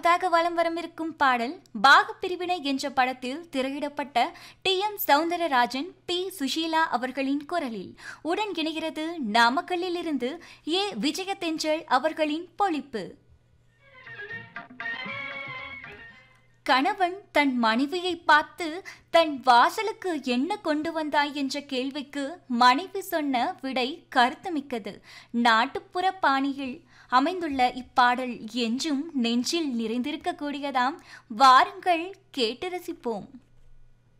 முதலாவதாக வலம் வரமிருக்கும் பாடல் பாகப்பிரிவினை என்ற படத்தில் திரையிடப்பட்ட T M Soundararajan P Susheela அவர்களின் குரலில் உடன் இணைகிறது நாமக்கல்லில் இருந்து ஏ விஜயதெஞ்சல் அவர்களின் பொழிப்பு கணவன் தன் மனைவியை பார்த்து தன் வாசலுக்கு என்ன கொண்டு வந்தாய் என்ற கேள்விக்கு மனைவி சொன்ன விடை கருத்துமிக்கது நாட்டுப்புற பாணியில் அமைந்துள்ள இப்பாடல் என்றும் நெஞ்சில் நிறைந்திருக்கக்கூடியதாம் வாருங்கள் கேட்டு ரசிப்போம்